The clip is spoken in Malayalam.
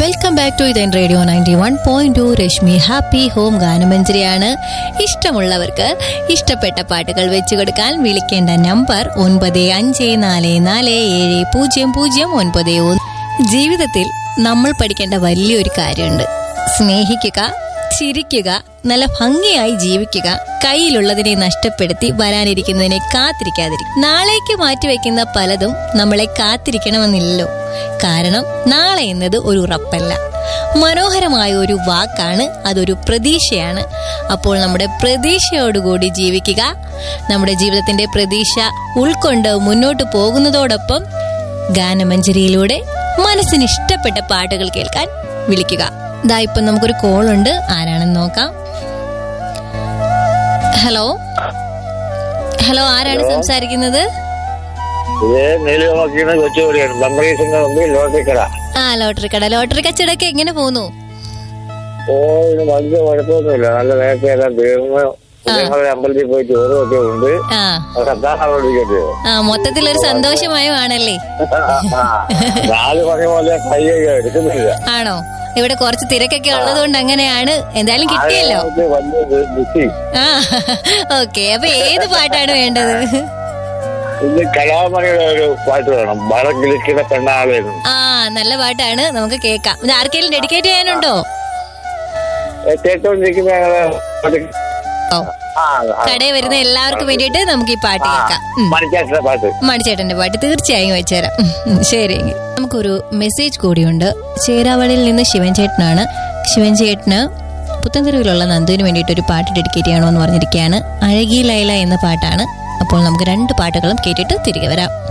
വെൽക്കം ബാക്ക് ടു ഇതൻ radio ninety one point two Rashmi happy home ഗാനമഞ്ജരിയാണ് ഇഷ്ടമുള്ളവർക്ക് ഇഷ്ടപ്പെട്ട പാട്ടുകൾ വെച്ചു കൊടുക്കാൻ വിളിക്കേണ്ട നമ്പർ ഒൻപത് അഞ്ച് നാല് നാല് ഏഴ് പൂജ്യം പൂജ്യം ഒൻപത് ഒന്ന് ജീവിതത്തിൽ നമ്മൾ പഠിക്കേണ്ട വലിയൊരു കാര്യമുണ്ട് സ്നേഹിക്കുക ചിരിക്കുക നല്ല ഭംഗിയായി ജീവിക്കുക കയ്യിലുള്ളതിനെ നഷ്ടപ്പെടുത്തി വരാനിരിക്കുന്നതിനെ കാത്തിരിക്കാതിരിക്കും നാളേക്ക് മാറ്റിവെക്കുന്ന പലതും നമ്മളെ കാത്തിരിക്കണമെന്നില്ലല്ലോ കാരണം നാളെ എന്നത് ഒരു ഉറപ്പല്ല മനോഹരമായ ഒരു വാക്കാണ് അതൊരു പ്രതീക്ഷയാണ് അപ്പോൾ നമ്മുടെ പ്രതീക്ഷയോടുകൂടി ജീവിക്കുക നമ്മുടെ ജീവിതത്തിന്റെ പ്രതീക്ഷ ഉൾക്കൊണ്ട് മുന്നോട്ട് പോകുന്നതോടൊപ്പം ഗാനമഞ്ജരിയിലൂടെ മനസ്സിന് ഇഷ്ടപ്പെട്ട പാട്ടുകൾ കേൾക്കാൻ വിളിക്കുക ഇതാ ഇപ്പൊ നമുക്കൊരു കോൾ ഉണ്ട് ആരാണെന്ന് നോക്കാം ഹലോ ഹലോ ആരാണ് സംസാരിക്കുന്നത് ഇത് നീലമക്കിന്ന് കൊച്ചുകൂടിയാണ് ബംബറീസിന്റെ മുമ്പിൽ ലോട്ടറി കട ആ ലോട്ടറി കട ലോട്ടറി കച്ചവടമൊക്കെ എങ്ങനെ പോകുന്നു ഓ ഇത് വലിയ കുഴപ്പമൊന്നുമില്ല നല്ല നേരത്തെ എല്ലാം തീർന്ന് ഞങ്ങളുടെ അമ്പലത്തിൽ പോയി ചോറുമൊക്കെ ഉണ്ട് ആ സത്താറോടിക്കട്ടെ ആ മൊത്തത്തിലൊരു സന്തോഷമയമാണല്ലേ നാല് പറഞ്ഞ പോലെ കൈ എടുക്കുന്നില്ല ആണോ ഇവിടെ കുറച്ച് തിരക്കൊക്കെ ഉള്ളത് കൊണ്ട് അങ്ങനെയാണ് എന്തായാലും കിട്ടിയല്ലോ ആദ്യം വലിയ ബുദ്ധി ആ ഓക്കെ അപ്പൊ ഏത് പാട്ടാണ് വേണ്ടത് ഇത് കലാമണിയുടെ ഒരു പാട്ട് വേണം വളം കിളിക്കുന്ന പെണ്ണാളെന്ന് ആ നല്ല പാട്ടാണ് നമുക്ക് കേൾക്കാം ഇത് ആർക്കെങ്കിലും ഡെഡിക്കേറ്റ് ചെയ്യാനുണ്ടോ കേട്ടോണ്ടിരിക്കുന്ന ഞങ്ങള് ഓ ആ ആ. കടയിൽ വരുന്ന എല്ലാവർക്കും വേണ്ടിയിട്ട് നമുക്ക് ഈ പാട്ട് കേൾക്കാം ഉം. മണിച്ചാട്ടിന്റെ പാട്ട് മണിച്ചേട്ടന്റെ പാട്ട് തീർച്ചയായും വെച്ചുതരാം ഉം, ഉം, ശരി എങ്കിൽ. നമുക്കൊരു മെസ്സേജ് കൂടിയുണ്ട് ചേരാവളിയിൽ നിന്ന് ശിവൻ ചേട്ടനാണ് ശിവൻ ചേട്ടന് പുത്തൻതെരുവിലുള്ള നന്ദുവിന് വേണ്ടിയിട്ട് ഒരു പാട്ട് ഡെഡിക്കേറ്റ് ചെയ്യണമെന്ന് പറഞ്ഞിരിക്കുകയാണ് അഴകി ലൈല എന്ന പാട്ടാണ് അപ്പോൾ നമുക്ക് രണ്ട് പാട്ടുകളും കേട്ടിട്ട് തിരികെ വരാം